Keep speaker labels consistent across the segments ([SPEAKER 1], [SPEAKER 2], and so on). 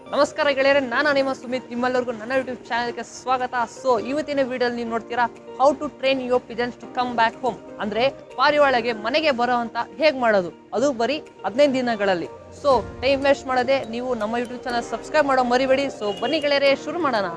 [SPEAKER 1] ನಮಸ್ಕಾರ ಗೆಳೆಯರೆ ನಾನು ನಿಮ್ಮ ಸುಮಿತ್ ನಿಮ್ಮೆಲ್ಲರಿಗೂ ನನ್ನ ಯೂಟ್ಯೂಬ್ ಚಾನಲ್ಗೆ ಸ್ವಾಗತ ಸೊ ಇವತ್ತಿನ ವಿಡಿಯೋಲಿ ನೀವು ನೋಡ್ತೀರಾ how to train your pigeons to come back home ಅಂದ್ರೆ ಪಾರಿವಾಳಗೆ ಮನೆಗೆ ಬರೋ ಅಂತ ಹೇಗೆ ಮಾಡೋದು ಅದು ಬರೀ ಹದಿನೈದು ದಿನಗಳಲ್ಲಿ ಸೊ ಟೈಮ್ ವೇಸ್ಟ್ ಮಾಡದೆ ನೀವು ನಮ್ಮ ಯೂಟ್ಯೂಬ್ ಚಾನಲ್ ಸಬ್ಸ್ಕ್ರೈಬ್ ಮಾಡೋ ಮರಿಬೇಡಿ ಸೊ ಬನ್ನಿ ಗೆಳೆಯರೆ ಶುರು ಮಾಡೋಣ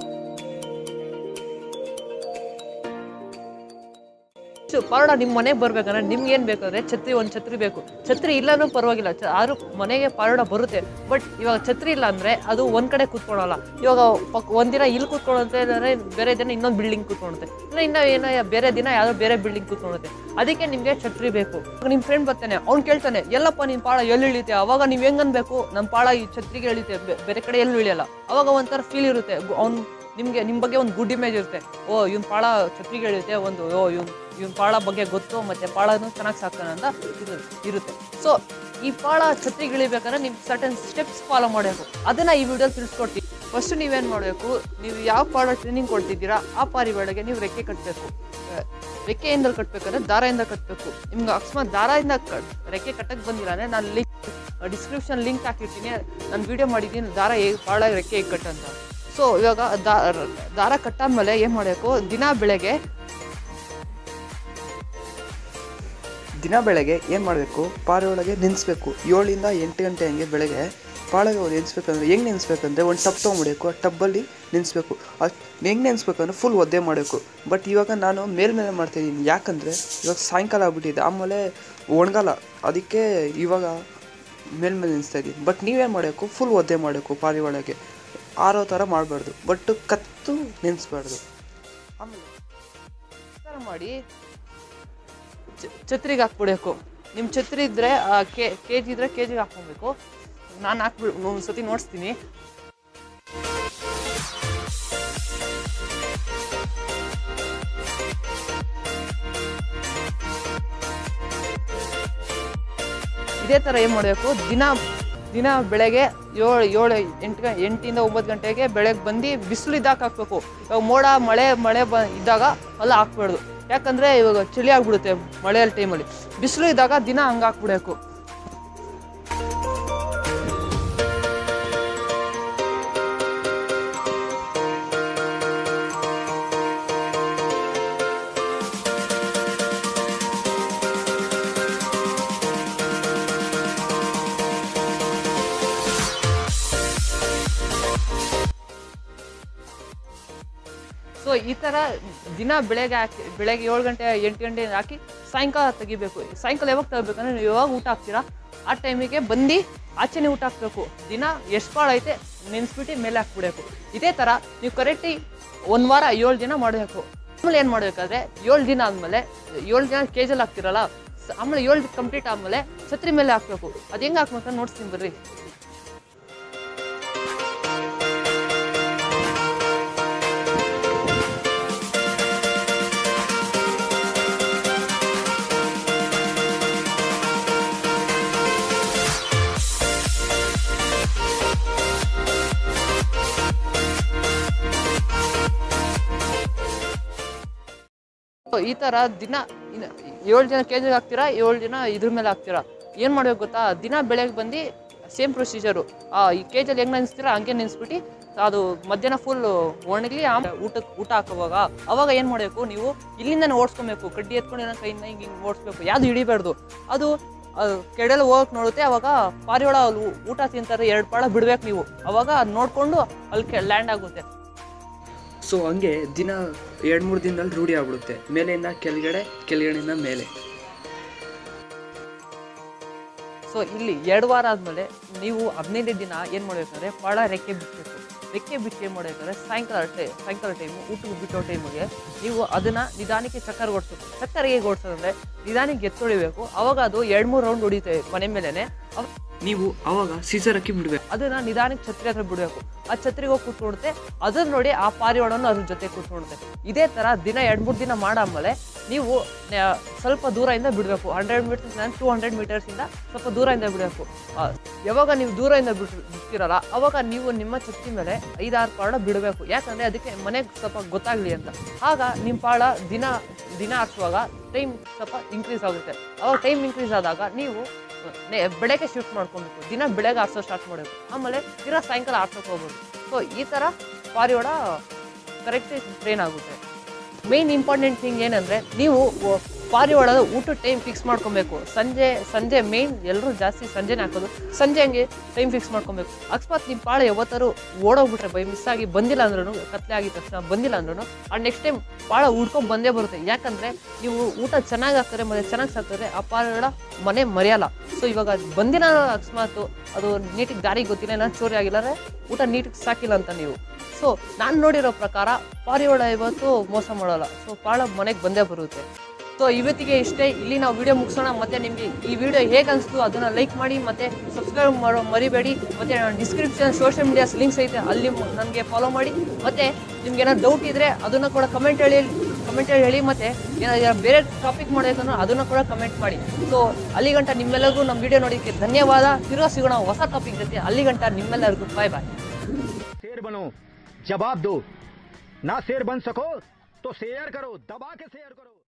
[SPEAKER 1] ಸೊ ಪಾರೋಡ ನಿಮ್ಮ ಮನೆಗೆ ಬರ್ಬೇಕಂದ್ರೆ ನಿಮ್ಗೆ ಏನು ಬೇಕಂದ್ರೆ ಛತ್ರಿ ಒಂದು ಛತ್ರಿ ಬೇಕು ಛತ್ರಿ ಇಲ್ಲನೂ ಪರವಾಗಿಲ್ಲ ಚ- ಆದ್ರೂ ಮನೆಗೆ ಪಾರೋಡ ಬರುತ್ತೆ ಬಟ್ ಇವಾಗ ಛತ್ರಿ ಇಲ್ಲ ಅಂದ್ರೆ ಅದು ಒಂದ್ ಕಡೆ ಕೂತ್ಕೊಳ್ಳಲ್ಲ ಇವಾಗ ಪಕ್ ಒಂದಿನ ಇಲ್ಲಿ ಕೂತ್ಕೊಳ್ಳುತ್ತೆ ಇಲ್ಲಾಂದ್ರೆ ಬೇರೆ ದಿನ ಇನ್ನೊಂದು ಬಿಲ್ಡಿಂಗ್ ಕೂತ್ಕೊಳ್ಳುತ್ತೆ ಇಲ್ಲ ಇನ್ನ ಏನೋ ಬೇರೆ ದಿನ ಯಾವ್ದೋ ಬೇರೆ ಬಿಲ್ಡಿಂಗ್ ಕೂತ್ಕೊಳ್ಳುತ್ತೆ ಅದಕ್ಕೆ ನಿಮ್ಗೆ ಛತ್ರಿ ಬೇಕು ನಿಮ್ಮ ಫ್ರೆಂಡ್ ಬರ್ತಾನೆ ಅವ್ನು ಕೇಳ್ತಾನೆ ಎಲ್ಲಪ್ಪ ನಿನ್ ಪಾಳ ಎಲ್ಲಿ ಇಳಿತೆ ಅವಾಗ ನೀವ್ ಹೆಂಗ್ ಅನ್ಬೇಕು ನಮ್ಮ ಪಾಳ ಈ ಛತ್ರಿಗೆ ಇಳಿತೆ ಬೆ- ಬೇರೆ ಕಡೆ ಎಲ್ಲೂ ಇಳಿಯಲ್ಲ ಅವಾಗ ಒಂಥರ ಫೀಲ್ ಇರುತ್ತೆ ಅವ್ನು ನಿಮ್ಗೆ ನಿಮ್ ಬಗ್ಗೆ ಒಂದು ಗುಡ್ ಇಮೇಜ್ ಇರುತ್ತೆ ಓ ಇವ್ನ ಪಾಳ ಛತ್ರಿಗೆ ಇಳಿಯುತ್ತೆ ಒಂದು ಓ ಇವ್ನ್ ಇವ್ನ ಪಾಳ ಬಗ್ಗೆ ಗೊತ್ತು ಮತ್ತೆ ಪಾಳನು ಚೆನ್ನಾಗಿ ಸಾಕ್ತಾನೆ ಅಂತ ಇದು ಇರುತ್ತೆ ಸೊ ಈ ಪಾಳ ಛತ್ರಿಗೆ ಇಳಿಬೇಕಾದ್ರೆ ನೀವು ಸರ್ಟನ್ ಸ್ಟೆಪ್ಸ್ ಫಾಲೋ ಮಾಡಬೇಕು ಅದನ್ನ ಈ ವಿಡಿಯೋ ತಿಳಿಸ್ಕೊಡ್ತೀವಿ ಫಸ್ಟ್ ನೀವೇನ್ ಮಾಡಬೇಕು ನೀವು ಯಾವ ಪಾಳ ಟ್ರೈನಿಂಗ್ ಕೊಡ್ತಿದ್ದೀರಾ ಆ ಪಾರಿವಾಳಗೆ ನೀವು ರೆಕ್ಕೆ ಕಟ್ಟಬೇಕು ರೆಕ್ಕೆಯಿಂದ ಕಟ್ಬೇಕಂದ್ರೆ ದಾರದಿಂದ ಕಟ್ಟಬೇಕು ನಿಮ್ಗೆ ಅಕಸ್ಮಾತ್ ದಾರದಿಂದ ಕಟ್ ರೆಕ್ಕೆ ಕಟ್ಟಕ್ಕೆ ಬಂದಿಲ್ಲ ಅಂದ್ರೆ ನಾನು ಲಿಂಕ್ ಡಿಸ್ಕ್ರಿಪ್ಷನ್ ಲಿಂಕ್ ಹಾಕಿರ್ತೀನಿ ನಾನು ವಿಡಿಯೋ ಮಾಡಿದ್ದೀನಿ ದಾರ ಹೇಗೆ ಪಾಳ ರೆಕ್ಕೆ ಹೇಗೆ ಕಟ್ಟಂತ ಸೊ ಇವಾಗ ದಾ- ದಾರ ಕಟ್ಟಾದ್ಮೇಲೆ ಏನು ಮಾಡಬೇಕು ದಿನ ಬೆಳಗ್ಗೆ
[SPEAKER 2] ದಿನ ಬೆಳಗ್ಗೆ ಏನು ಮಾಡಬೇಕು ಪಾರಿಯೊಳಗೆ ನೆನೆಸ್ಬೇಕು ಏಳರಿಂದ ಎಂಟು ಗಂಟೆ ಹಂಗೆ ಬೆಳಗ್ಗೆ ಪಾಳಗೆ ಅವ್ರು ನೆನೆಸ್ಬೇಕಂದ್ರೆ ಹೆಂಗೆ ನೆನೆಸ್ಬೇಕಂದ್ರೆ ಒಂದು ಟಬ್ ತೊಗೊಂಬಿಡಬೇಕು ಆ ಟಬ್ಬಲ್ಲಿ ನೆನೆಸ್ಬೇಕು ಅದು ಹೆಂಗೆ ನೆನೆಸ್ಬೇಕಂದ್ರೆ ಫುಲ್ ಒದ್ದೆ ಮಾಡಬೇಕು ಬಟ್ ಇವಾಗ ನಾನು ಮೇಲ್ಮೇಲೆ ಮಾಡ್ತಾಯಿದ್ದೀನಿ ಯಾಕಂದರೆ ಇವಾಗ ಸಾಯಂಕಾಲ ಆಗ್ಬಿಟ್ಟಿದೆ ಆಮೇಲೆ ಒಣಗಲ್ಲ ಅದಕ್ಕೆ ಇವಾಗ ಮೇಲ್ಮೇಲೆ ನೆನೆಸ್ತಾ ಇದ್ದೀನಿ ಬಟ್ ನೀವೇನು ಮಾಡಬೇಕು ಫುಲ್ ಒದ್ದೆ ಮಾಡಬೇಕು ಪಾರಿವಾಳಗೆ ಆರೋ ಥರ ಮಾಡಬಾರ್ದು ಬಟ್ ಕತ್ತು ನೆನೆಸ್ಬಾರ್ದು ಆಮೇಲೆ
[SPEAKER 1] ಈ ಥರ ಮಾಡಿ ಚ- ಛತ್ರಿಗೆ ಹಾಕ್ಬಿಡ್ಬೇಕು ನಿಮ್ಮ ಛತ್ರಿ ಇದ್ರೆ ಕೆ ಕೆ ಜಿ ಇದ್ರೆ ಕೆ ಜಿಗೆ ಹಾಕ್ಕೊಬೇಕು ನಾನು ಹಾಕ್ಬಿಡ್ ಒಂದು ಸತಿ ನೋಡಿಸ್ತೀನಿ ಇದೇ ಥರ ಏನು ಮಾಡಬೇಕು ದಿನ ದಿನ ಬೆಳಗ್ಗೆ ಏಳು ಏಳು ಎಂಟು ಗ ಎಂಟಿಂದ ಒಂಬತ್ತು ಗಂಟೆಗೆ ಬೆಳಗ್ಗೆ ಬಂದು ಬಿಸಿಲು ಇದ್ದಾಗ ಹಾಕ್ಬೇಕು ಇವಾಗ ಮೋಡ ಮಳೆ ಮಳೆ ಬ ಇದ್ದಾಗ ಅಲ್ಲ ಹಾಕ್ಬಾರ್ದು ಯಾಕಂದರೆ ಇವಾಗ ಚಳಿ ಆಗ್ಬಿಡುತ್ತೆ ಮಳೆಯ ಟೈಮಲ್ಲಿ ಬಿಸಿಲು ಇದ್ದಾಗ ದಿನ ಹಂಗೆ ಹಾಕ್ಬಿಡ್ಬೇಕು ಸೊ ಈ ಥರ ದಿನ ಬೆಳಗ್ಗೆ ಹಾಕಿ ಬೆಳಗ್ಗೆ ಏಳು ಗಂಟೆ ಎಂಟು ಗಂಟೆ ಹಾಕಿ ಸಾಯಂಕಾಲ ತೆಗಿಬೇಕು ಸಾಯಂಕಾಲ ಯಾವಾಗ ತೆಗಿಬೇಕಂದ್ರೆ ನೀವು ಯಾವಾಗ ಊಟ ಹಾಕ್ತೀರಾ ಆ ಟೈಮಿಗೆ ಬಂದು ಆಚೆನೇ ಊಟ ಹಾಕ್ಬೇಕು ದಿನ ಎಷ್ಟು ಪಾಳು ಐತೆ ನೆನೆಸ್ಬಿಟ್ಟು ಮೇಲೆ ಹಾಕ್ಬಿಡ್ಬೇಕು ಇದೇ ಥರ ನೀವು ಕರೆಕ್ಟಿ ಒಂದು ವಾರ ಏಳು ದಿನ ಮಾಡಬೇಕು ಆಮೇಲೆ ಏನು ಮಾಡಬೇಕಾದ್ರೆ ಏಳು ದಿನ ಆದಮೇಲೆ ಏಳು ದಿನ ಕೇಜಲ್ಲಿ ಹಾಕ್ತಿರಲ್ಲ ಸ- ಆಮೇಲೆ ಏಳು ಕಂಪ್ಲೀಟ್ ಆದಮೇಲೆ ಛತ್ರಿ ಮೇಲೆ ಹಾಕ್ಬೇಕು ಅದು ಹೆಂಗೆ ಹಾಕ್ಬೇಕಂತ ನೋಡ್ತೀನಿ ಬರ್ರಿ So, ಈ ಥರ ದಿನ ಇನ್ನ ಏಳು ಜನ ಕೆ ಜಿಗೆ ಹಾಕ್ತೀರಾ ಏಳು ದಿನ ಇದ್ರ ಮೇಲೆ ಹಾಕ್ತೀರಾ ಏನು ಮಾಡ್ಬೇಕು ಗೊತ್ತಾ ದಿನ ಬೆಳಗ್ಗೆ ಬಂದು ಸೇಮ್ ಪ್ರೊಸೀಜರು ಈ ಕೆ ಜಿಯಲ್ಲಿ ಹೆಂಗೆ ನೆನೆಸ್ತೀರಾ ಹಂಗೆ ನೆನೆಸ್ಬಿಟ್ಟು ಅದು ಮಧ್ಯಾಹ್ನ ಫುಲ್ ಒಣಗಲಿ ಆಮೇಲೆ ಊಟಕ್ಕೆ ಊಟ ಹಾಕೋವಾಗ ಅವಾಗ ಏನು ಮಾಡಬೇಕು ನೀವು ಇಲ್ಲಿಂದನೇ ಓಡಿಸ್ಕೊಬೇಕು ಕಡ್ಡಿ ಎತ್ಕೊಂಡು ಏನೋ ಕೈಯಿಂದ ಹಿಂಗೆ ಹಿಂಗೆ ಓಡಿಸ್ಬೇಕು ಯಾವುದು ಹಿಡಿಬಾರ್ದು ಅದು ಅದು ಕೆಡಲು ಹೋಗಕ್ಕೆ ನೋಡುತ್ತೆ ಅವಾಗ ಪಾರಿವಾಳ ಅಲ್ಲಿ ಊ- ಊಟ ತಿಂತಾರೆ ಎರಡು ಪಾಳ ಬಿಡ್ಬೇಕು ನೀವು ಅವಾಗ ಅದು ನೋಡಿಕೊಂಡು ಅಲ್ಲಿ ಲ್ಯಾಂಡ್ ಆಗುತ್ತೆ
[SPEAKER 2] ಸೊ ಹಂಗೆ ದಿನ ಎರಡು ಮೂರು ದಿನದಲ್ಲಿ ರೂಢಿ ಆಗ್ಬಿಡುತ್ತೆ ಮೇಲೆಯಿಂದ ಕೆಳಗಡೆ ಕೆಳಗಡೆಯಿಂದ ಮೇಲೆ
[SPEAKER 1] ಸೊ ಇಲ್ಲಿ ಎರಡು ವಾರ ಆದಮೇಲೆ ನೀವು ಹದಿನೈದು ದಿನ ಏನು ಮಾಡ್ಬೇಕಂದ್ರೆ ಪಾಳ ರೆಕ್ಕೆ ಬಿಚ್ಚಬೇಕು ರೆಕ್ಕೆ ಬಿಟ್ಟು ಏನು ಮಾಡ್ಬೇಕಂದ್ರೆ ಸಾಯಂಕಾಲ ಟೈ ಸಾಯಂಕಾಲ ಟೈಮು ಊಟಕ್ಕೆ ಬಿಟ್ಟೋ ಟೈಮಿಗೆ ನೀವು ಅದನ್ನು ನಿಧಾನಕ್ಕೆ ಚಕ್ಕರ್ ಓಡಿಸ್ಬೇಕು ಚಕ್ಕರ್ ಹೇಗೆ ಓಡಿಸೋದಂದ್ರೆ ನಿಧಾನಕ್ಕೆ ಎತ್ತೊಳಿಬೇಕು ಅವಾಗ ಅದು ಎರಡು ಮೂರು ರೌಂಡ್ ಹೊಡಿತೇವೆ ಮನೆ ಮೇಲೆನೆ ಅವ್
[SPEAKER 2] ನೀವು ಅವಾಗ ಸೀಸರ್ ಹಾಕಿ ಬಿಡ್ಬೇಕು
[SPEAKER 1] ಅದನ್ನ ನಿಧಾನಕ್ಕೆ ಛತ್ರಿ ಹತ್ರ ಬಿಡಬೇಕು ಆ ಛತ್ರಿಗೆ ಹೋಗಿ ಕೂತ್ಕೊಳುತ್ತೆ ಅದನ್ನ ನೋಡಿ ಆ ಪಾರಿವಾಳನು ಅದ್ರ ಜೊತೆ ಕೂತ್ಕೊಳುತ್ತೆ ಇದೇ ತರ ದಿನ ಎರಡ್ ಮೂರು ದಿನ ಮಾಡಾದ್ಮೇಲೆ ನೀವು ನ- ಸ್ವಲ್ಪ ದೂರದಿಂದ ಬಿಡಬೇಕು ಹಂಡ್ರೆಡ್ ಮೀಟರ್ಸ್ ನಾನು ಟೂ ಹಂಡ್ರೆಡ್ ಮೀಟರ್ಸಿಂದ ಸ್ವಲ್ಪ ದೂರದಿಂದ ಬಿಡಬೇಕು ಯಾವಾಗ ನೀವು ದೂರದಿಂದ ಬಿಟ್ಟು ಬಿಡ್ತೀರಲ್ಲ ಅವಾಗ ನೀವು ನಿಮ್ಮ ಛತ್ರಿ ಮೇಲೆ ಐದಾರು ಪಾಳ ಬಿಡಬೇಕು ಯಾಕಂದ್ರೆ ಅದಕ್ಕೆ ಮನೆಗೆ ಸ್ವಲ್ಪ ಗೊತ್ತಾಗ್ಲಿ ಅಂತ ಆಗ ನಿಮ್ಮ ಪಾಳ ದಿನ ದಿನ ಹಾಕ್ಸುವಾಗ ಟೈಮ್ ಸ್ವಲ್ಪ ಇನ್ಕ್ರೀಸ್ ಆಗುತ್ತೆ ಅವಾಗ ಟೈಮ್ ಇನ್ಕ್ರೀಸ್ ಆದಾಗ ನೀವು ನೆ- ಬೆಳಗ್ಗೆ ಶಿಫ್ಟ್ ಮಾಡ್ಕೊಬೇಕು ದಿನ ಬೆಳಗ್ಗೆ ಆಡ್ಸೋ ಸ್ಟಾರ್ಟ್ ಮಾಡಬೇಕು ಆಮೇಲೆ ದಿನ ಸಾಯಂಕಾಲ ಆಡ್ಸೋಕೆ ಹೋಗ್ಬೋದು ಸೊ ಈ ಥರ ಪಾರಿವಾಳ ಕರೆಕ್ಟ್ ಟ್ರೈನ್ ಆಗುತ್ತೆ ಮೇನ್ ಇಂಪಾರ್ಟೆಂಟ್ ಥಿಂಗ್ ಏನಂದರೆ ನೀವು ಒ- ಪಾರಿವಾಳದ ಊಟದ ಟೈಮ್ ಫಿಕ್ಸ್ ಮಾಡ್ಕೊಬೇಕು ಸಂಜೆ ಸಂಜೆ ಮೇನ್ ಎಲ್ಲರೂ ಜಾಸ್ತಿ ಸಂಜೆನೇ ಹಾಕೋದು ಸಂಜೆ ಹಂಗೆ ಟೈಮ್ ಫಿಕ್ಸ್ ಮಾಡ್ಕೊಬೇಕು ಅಕಸ್ಮಾತ್ ನಿಮ್ಮ ಪಾಳ ಯಾವತ್ತಾರು ಓಡೋಗ್ಬಿಟ್ರೆ ಬೈ ಮಿಸ್ ಆಗಿ ಬಂದಿಲ್ಲ ಅಂದ್ರೂ ಕತ್ಲೆ ಆಗಿದ ತಕ್ಷಣ ಬಂದಿಲ್ಲ ಅಂದ್ರೂ ಆ ನೆಕ್ಸ್ಟ್ ಟೈಮ್ ಪಾಳ ಉಡ್ಕೊಂಡು ಬಂದೇ ಬರುತ್ತೆ ಯಾಕಂದರೆ ನೀವು ಊಟ ಚೆನ್ನಾಗಿ ಹಾಕಿದ್ರೆ ಮತ್ತೆ ಚೆನ್ನಾಗಿ ಸಾಕಿದ್ರೆ ಆ ಪಾರಿವಾಳ ಮನೆ ಮರೆಯಲ್ಲ ಸೊ ಇವಾಗ ಅದ್ ಬಂದಿಲ್ಲ ಅಕಸ್ಮಾತ್ ಅದು ನೀಟಿಗೆ ದಾರಿ ಗೊತ್ತಿಲ್ಲ ಏನೋ ಚೋರಿ ಆಗಿಲ್ಲ ಅಂದ್ರೆ ಊಟ ನೀಟಿಗೆ ಸಾಕಿಲ್ಲ ಅಂತ ನೀವು ಸೊ ನಾನು ನೋಡಿರೋ ಪ್ರಕಾರ ಪಾರಿವಾಳ ಇವತ್ತು ಮೋಸ ಮಾಡೋಲ್ಲ ಸೊ ಪಾಳ ಮನೆಗೆ ಬಂದೇ ಬರುತ್ತೆ ಸೊ ಇವತ್ತಿಗೆ ಇಷ್ಟೇ ಇಲ್ಲಿ ನಾವು ವಿಡಿಯೋ ಮುಗಿಸೋಣ ಮತ್ತೆ ನಿಮಗೆ ಈ ವಿಡಿಯೋ ಹೇಗೆ ಅನಿಸ್ತು ಅದನ್ನು ಲೈಕ್ ಮಾಡಿ ಮತ್ತೆ ಸಬ್ಸ್ಕ್ರೈಬ್ ಮಾಡೋ ಮರಿಬೇಡಿ ಮತ್ತೆ ಡಿಸ್ಕ್ರಿಪ್ಷನ್ ಸೋಷಿಯಲ್ ಮೀಡಿಯಾಸ್ ಲಿಂಕ್ಸ್ ಐತೆ ಅಲ್ಲಿ ನನಗೆ ಫಾಲೋ ಮಾಡಿ ಮತ್ತೆ ನಿಮ್ಗೆ ಏನಾದ್ರು ಡೌಟ್ ಇದ್ರೆ ಅದನ್ನು ಕೂಡ ಕಮೆಂಟ್ ಹೇಳಿ ಕಮೆಂಟ್ ಹೇಳಿ ಮತ್ತೆ ಏನಾದ್ರು ಬೇರೆ ಟಾಪಿಕ್ ಮಾಡಬೇಕಂದ್ರೆ ಅದನ್ನು ಕೂಡ ಕಮೆಂಟ್ ಮಾಡಿ ಸೊ ಅಲ್ಲಿ ಗಂಟ ನಿಮ್ಮೆಲ್ಲರಿಗೂ ನಮ್ಮ ವಿಡಿಯೋ ನೋಡೋಕ್ಕೆ ಧನ್ಯವಾದ ತಿರ್ಗಾ ಸಿಗೋಣ ಹೊಸ ಟಾಪಿಕ್ ಜೊತೆ ಅಲ್ಲಿ ಗಂಟ ನಿಮ್ಮೆಲ್ಲರಿಗೂ ಬಾಯ್ ಬಾಯ್
[SPEAKER 3] शेर बनो जवाब दो ना शेर बन सको तो शेयर करो दबा के शेयर करो